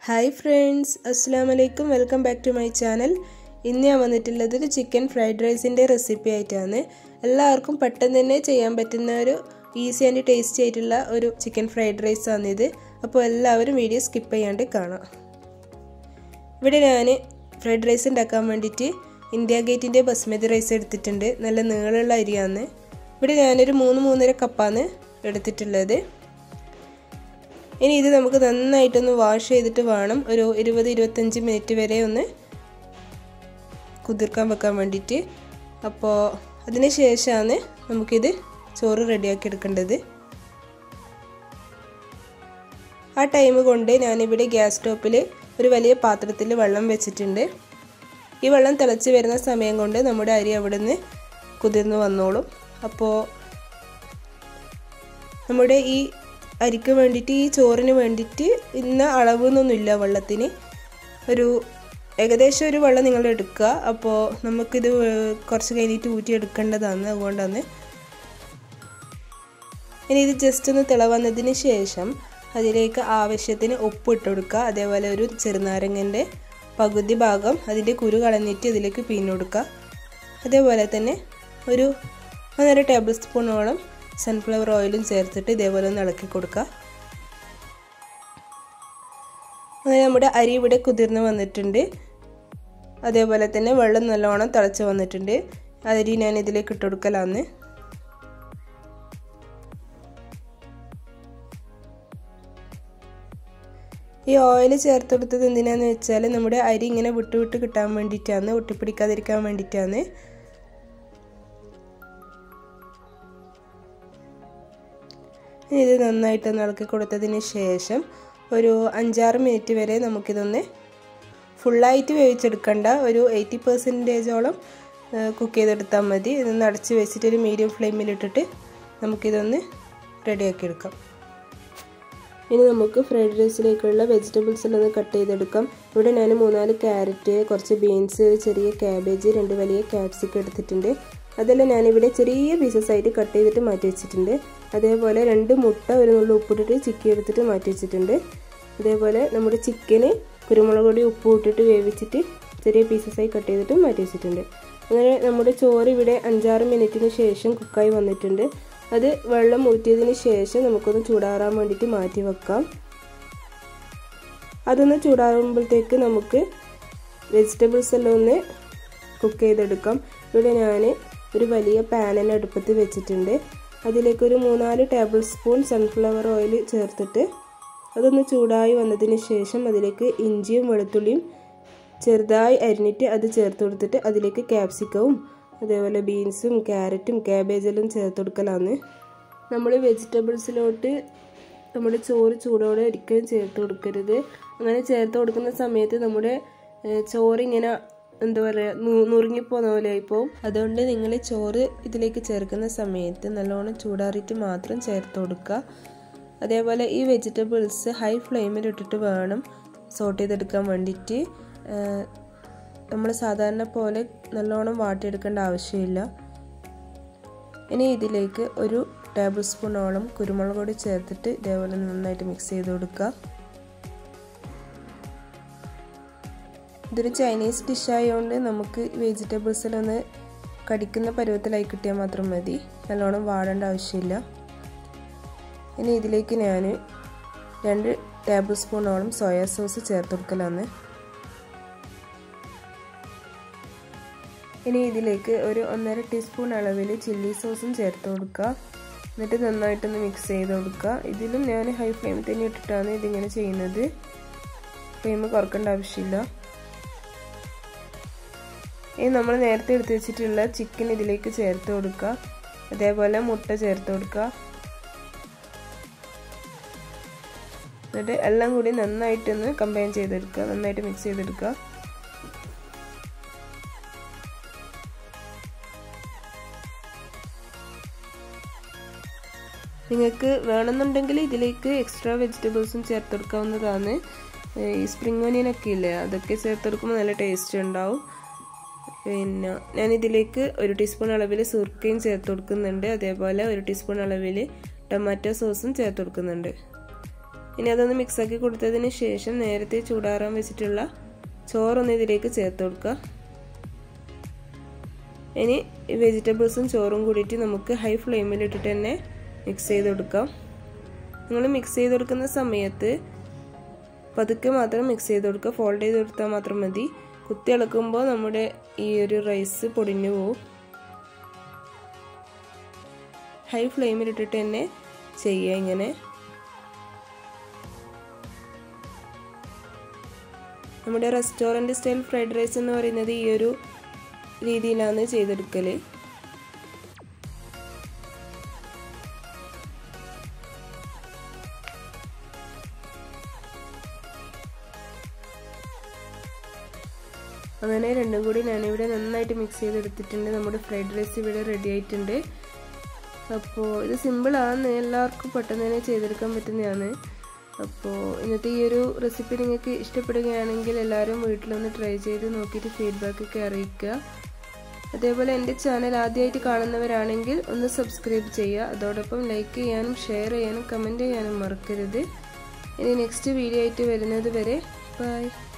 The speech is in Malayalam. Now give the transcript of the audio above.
ഹായ് ഫ്രണ്ട്സ് അസ്സാം വലൈക്കും welcome back to my channel ഇന്ന് ഞാൻ വന്നിട്ടുള്ളത് ഒരു ചിക്കൻ ഫ്രൈഡ് റൈസിൻ്റെ റെസിപ്പി ആയിട്ടാണ് എല്ലാവർക്കും പെട്ടെന്ന് തന്നെ ചെയ്യാൻ പറ്റുന്ന ഒരു ഈസി ആൻഡ് ടേസ്റ്റി ആയിട്ടുള്ള ഒരു ചിക്കൻ ഫ്രൈഡ് റൈസ് ആണിത് അപ്പോൾ എല്ലാവരും വീഡിയോ സ്കിപ്പ് ചെയ്യാണ്ട് കാണാം ഇവിടെ ഞാൻ ഫ്രൈഡ് റൈസ് ഉണ്ടാക്കാൻ വേണ്ടിയിട്ട് ഇന്ത്യ ഗേറ്റിൻ്റെ ബസ്മതി റൈസ് എടുത്തിട്ടുണ്ട് നല്ല നീളമുള്ള അരിയാണ് ഇവിടെ ഞാനൊരു മൂന്ന് മൂന്നര കപ്പാണ് എടുത്തിട്ടുള്ളത് ഇനി ഇത് നമുക്ക് നന്നായിട്ടൊന്ന് വാഷ് ചെയ്തിട്ട് വേണം ഒരു ഇരുപത് ഇരുപത്തഞ്ച് മിനിറ്റ് വരെ ഒന്ന് കുതിർക്കാൻ വെക്കാൻ വേണ്ടിയിട്ട് അപ്പോൾ അതിന് ശേഷമാണ് നമുക്കിത് ചോറ് റെഡിയാക്കി എടുക്കേണ്ടത് ആ ടൈം കൊണ്ട് ഞാനിവിടെ ഗ്യാസ് സ്റ്റോപ്പിൽ ഒരു വലിയ പാത്രത്തിൽ വെള്ളം വെച്ചിട്ടുണ്ട് ഈ വെള്ളം തിളച്ച് വരുന്ന സമയം കൊണ്ട് നമ്മുടെ അരി അവിടെ നിന്ന് കുതിർന്ന് വന്നോളും അപ്പോൾ നമ്മുടെ ഈ അരിക്ക് വേണ്ടിയിട്ട് ഈ ചോറിന് വേണ്ടിയിട്ട് ഇന്ന അളവ് എന്നൊന്നുമില്ല വെള്ളത്തിന് ഒരു ഏകദേശം ഒരു വെള്ളം നിങ്ങൾ എടുക്കുക അപ്പോൾ നമുക്കിത് കുറച്ച് കഴിഞ്ഞിട്ട് ഊറ്റി എടുക്കേണ്ടതാണ് അതുകൊണ്ടാണ് ഇനി ഇത് ജസ്റ്റ് ഒന്ന് തിളവന്നതിന് ശേഷം അതിലേക്ക് ആവശ്യത്തിന് ഉപ്പ് ഇട്ട് കൊടുക്കുക അതേപോലെ ഒരു ചെറുനാരങ്ങൻ്റെ പകുതി ഭാഗം അതിൻ്റെ കുരു കളഞ്ഞിട്ട് ഇതിലേക്ക് പിഴിഞ്ഞെടുക്കുക അതേപോലെ തന്നെ ഒരു ഒന്നര ടേബിൾ സ്പൂണോളം സൺഫ്ലവർ ഓയിലും ചേർത്തിട്ട് ഇതേപോലെ ഒന്ന് ഇളക്കി കൊടുക്കുക അങ്ങനെ നമ്മുടെ അരി ഇവിടെ കുതിർന്ന് വന്നിട്ടുണ്ട് അതേപോലെ തന്നെ വെള്ളം നല്ലോണം തിളച്ച് വന്നിട്ടുണ്ട് അരി ഞാൻ ഇതിലേക്ക് ഇട്ട് കൊടുക്കലാന്ന് ഈ ഓയിൽ ചേർത്ത് കൊടുത്തത് എന്തിനാന്ന് വെച്ചാൽ നമ്മുടെ അരി ഇങ്ങനെ വിട്ട് വിട്ട് കിട്ടാൻ വേണ്ടിയിട്ടാണ് ഒട്ടിപ്പിടിക്കാതിരിക്കാൻ വേണ്ടിയിട്ടാണ് ഇത് നന്നായിട്ട് ഇളക്കി കൊടുത്തതിന് ശേഷം ഒരു അഞ്ചാറ് മിനിറ്റ് വരെ നമുക്കിതൊന്ന് ഫുള്ളായിട്ട് വേവിച്ചെടുക്കണ്ട ഒരു എയ്റ്റി പെർസെൻറ്റേജോളം കുക്ക് ചെയ്തെടുത്താൽ മതി ഇതൊന്ന് അടച്ച് വെച്ചിട്ട് ഒരു മീഡിയം ഫ്ലെയിമിലിട്ടിട്ട് നമുക്കിതൊന്ന് റെഡിയാക്കി എടുക്കാം ഇനി നമുക്ക് ഫ്രൈഡ് റൈസിലേക്കുള്ള വെജിറ്റബിൾസിലൊന്ന് കട്ട് ചെയ്തെടുക്കാം ഇവിടെ ഞാൻ മൂന്നാല് ക്യാരറ്റ് കുറച്ച് ബീൻസ് ചെറിയ ക്യാബേജ് രണ്ട് വലിയ ക്യാപ്സിക്കം എടുത്തിട്ടുണ്ട് അതെല്ലാം ഞാനിവിടെ ചെറിയ പീസസ് ആയിട്ട് കട്ട് ചെയ്തിട്ട് മാറ്റി വെച്ചിട്ടുണ്ട് അതേപോലെ രണ്ട് മുട്ട ഒരു നുള്ളു ഉപ്പിട്ടിട്ട് ചിക്കി എടുത്തിട്ട് മാറ്റി വെച്ചിട്ടുണ്ട് അതേപോലെ നമ്മുടെ ചിക്കന് കുരുമുളക് പൊടി ഉപ്പ് ഇട്ടിട്ട് വേവിച്ചിട്ട് ചെറിയ പീസസായി കട്ട് ചെയ്തിട്ട് മാറ്റി വെച്ചിട്ടുണ്ട് അങ്ങനെ നമ്മുടെ ചോറ് ഇവിടെ അഞ്ചാറ് മിനിറ്റിന് ശേഷം കുക്കായി വന്നിട്ടുണ്ട് അത് വെള്ളം ഊറ്റിയതിന് ശേഷം നമുക്കൊന്ന് ചൂടാറാൻ വേണ്ടിയിട്ട് മാറ്റി വെക്കാം അതൊന്ന് ചൂടാറുമ്പോഴത്തേക്ക് നമുക്ക് വെജിറ്റബിൾസ് എല്ലാം ഒന്ന് കുക്ക് ചെയ്തെടുക്കാം ഇവിടെ ഞാൻ ഒരു വലിയ പാനൽ അടുപ്പത്ത് വെച്ചിട്ടുണ്ട് അതിലേക്ക് ഒരു മൂന്നാല് ടേബിൾ സ്പൂൺ സൺഫ്ലവർ ഓയിൽ ചേർത്തിട്ട് അതൊന്ന് ചൂടായി വന്നതിന് ശേഷം അതിലേക്ക് ഇഞ്ചിയും വെളുത്തുള്ളിയും ചെറുതായി അരിഞ്ഞിട്ട് അത് ചേർത്ത് കൊടുത്തിട്ട് അതിലേക്ക് ക്യാപ്സിക്കവും അതേപോലെ ബീൻസും ക്യാരറ്റും ക്യാബേജെല്ലാം ചേർത്ത് കൊടുക്കലാണ് നമ്മൾ വെജിറ്റബിൾസിലോട്ട് നമ്മുടെ ചോറ് ചൂടോടെ ഒരിക്കലും ചേർത്ത് കൊടുക്കരുത് അങ്ങനെ ചേർത്ത് കൊടുക്കുന്ന സമയത്ത് നമ്മുടെ ചോറിങ്ങനെ എന്താ പറയുക നുറുങ്ങിപ്പോകുന്ന പോലെ ആയിപ്പോവും അതുകൊണ്ട് നിങ്ങൾ ചോറ് ഇതിലേക്ക് ചേർക്കുന്ന സമയത്ത് നല്ലോണം ചൂടാറിയിട്ട് മാത്രം ചേർത്ത് കൊടുക്കുക അതേപോലെ ഈ വെജിറ്റബിൾസ് ഹൈ ഫ്ലെയിമിൽ ഇട്ടിട്ട് വേണം സോട്ട് ചെയ്തെടുക്കാൻ വേണ്ടിയിട്ട് നമ്മൾ സാധാരണ പോലെ നല്ലോണം വാട്ടിയെടുക്കേണ്ട ആവശ്യമില്ല ഇനി ഇതിലേക്ക് ഒരു ടേബിൾ സ്പൂണോളം കുരുമുളക് പൊടി ചേർത്തിട്ട് ഇതേപോലെ നന്നായിട്ട് മിക്സ് ചെയ്ത് കൊടുക്കുക ഇതൊരു ചൈനീസ് ഡിഷായതുകൊണ്ട് നമുക്ക് വെജിറ്റബിൾസിലൊന്ന് കടിക്കുന്ന പരുവത്തിലായി കിട്ടിയാൽ മാത്രം മതി നല്ലോണം വാടേണ്ട ആവശ്യമില്ല ഇനി ഇതിലേക്ക് ഞാൻ രണ്ട് ടേബിൾ സ്പൂണോളം സോയാ സോസ് ചേർത്ത് കൊടുക്കലാണ് ഇനി ഇതിലേക്ക് ഒരു ഒന്നര ടീസ്പൂൺ അളവിൽ ചില്ലി സോസും ചേർത്ത് കൊടുക്കുക എന്നിട്ട് നന്നായിട്ടൊന്ന് മിക്സ് ചെയ്ത് കൊടുക്കുക ഇതിലും ഞാൻ ഹൈ ഫ്ലെയിമിൽ തന്നെ ഇട്ടിട്ടാണ് ഇതിങ്ങനെ ചെയ്യുന്നത് ഫ്ലെയിം കുറക്കേണ്ട ആവശ്യമില്ല ഇനി നമ്മൾ നേരത്തെ എടുത്ത് വെച്ചിട്ടുള്ള ചിക്കൻ ഇതിലേക്ക് ചേർത്ത് കൊടുക്കുക അതേപോലെ മുട്ട ചേർത്ത് കൊടുക്കുക എന്നിട്ട് എല്ലാം കൂടി നന്നായിട്ടൊന്ന് കമ്പൈൻ ചെയ്തെടുക്കുക നന്നായിട്ട് മിക്സ് ചെയ്തെടുക്കുക നിങ്ങൾക്ക് വേണമെന്നുണ്ടെങ്കിൽ ഇതിലേക്ക് എക്സ്ട്രാ വെജിറ്റബിൾസും ചേർത്ത് കൊടുക്കാവുന്നതാണ് ഈ സ്പ്രിംഗ് ഓനിയനൊക്കെ ഇല്ലേ അതൊക്കെ ചേർത്ത് കൊടുക്കുമ്പോൾ നല്ല ടേസ്റ്റ് ഉണ്ടാവും പിന്നെ ഞാൻ ഇതിലേക്ക് ഒരു ടീസ്പൂൺ അളവിൽ സുർക്കയും ചേർത്ത് കൊടുക്കുന്നുണ്ട് അതേപോലെ ഒരു ടീസ്പൂൺ അളവിൽ ടൊമാറ്റോ സോസും ചേർത്ത് കൊടുക്കുന്നുണ്ട് ഇനി അതൊന്ന് മിക്സാക്കി കൊടുത്തതിന് ശേഷം നേരത്തെ ചൂടാറാൻ വെച്ചിട്ടുള്ള ചോറൊന്ന് ഇതിലേക്ക് ചേർത്ത് കൊടുക്കുക ഇനി വെജിറ്റബിൾസും ചോറും കൂടിയിട്ട് നമുക്ക് ഹൈ ഫ്ലെയിമിൽ ഇട്ടിട്ട് തന്നെ മിക്സ് ചെയ്ത് കൊടുക്കാം നിങ്ങൾ മിക്സ് ചെയ്ത് കൊടുക്കുന്ന സമയത്ത് പതുക്കെ മാത്രം മിക്സ് ചെയ്ത് കൊടുക്കുക ഫോൾഡ് ചെയ്ത് കൊടുത്താൽ മാത്രം മതി കുത്തി ഇളക്കുമ്പോൾ നമ്മുടെ ഈ ഒരു റൈസ് പൊടിഞ്ഞു പോവും ഹൈ ഫ്ലെയിമിൽ ഇട്ടിട്ട് തന്നെ ചെയ്യുക ഇങ്ങനെ നമ്മുടെ റെസ്റ്റോറൻറ്റ് സ്റ്റൈൽ ഫ്രൈഡ് റൈസ് എന്ന് പറയുന്നത് ഈ ഒരു രീതിയിലാണ് ചെയ്തെടുക്കൽ അങ്ങനെ രണ്ടും കൂടി ഞാനിവിടെ നന്നായിട്ട് മിക്സ് ചെയ്തെടുത്തിട്ടുണ്ട് നമ്മുടെ ഫ്രൈഡ് റൈസ് ഇവിടെ റെഡി ആയിട്ടുണ്ട് അപ്പോൾ ഇത് സിമ്പിളാണ് എല്ലാവർക്കും പെട്ടെന്ന് തന്നെ ചെയ്തെടുക്കാൻ പറ്റുന്നതാണ് അപ്പോൾ ഇന്നത്തെ ഈ ഒരു റെസിപ്പി നിങ്ങൾക്ക് ഇഷ്ടപ്പെടുകയാണെങ്കിൽ എല്ലാവരും വീട്ടിലൊന്ന് ട്രൈ ചെയ്ത് നോക്കിയിട്ട് ഫീഡ്ബാക്കൊക്കെ അറിയിക്കുക അതേപോലെ എൻ്റെ ചാനൽ ആദ്യമായിട്ട് കാണുന്നവരാണെങ്കിൽ ഒന്ന് സബ്സ്ക്രൈബ് ചെയ്യുക അതോടൊപ്പം ലൈക്ക് ചെയ്യാനും ഷെയർ ചെയ്യാനും കമൻറ്റ് ചെയ്യാനും മറക്കരുത് ഇനി നെക്സ്റ്റ് വീഡിയോ ആയിട്ട് വരുന്നത് വരെ ബൈ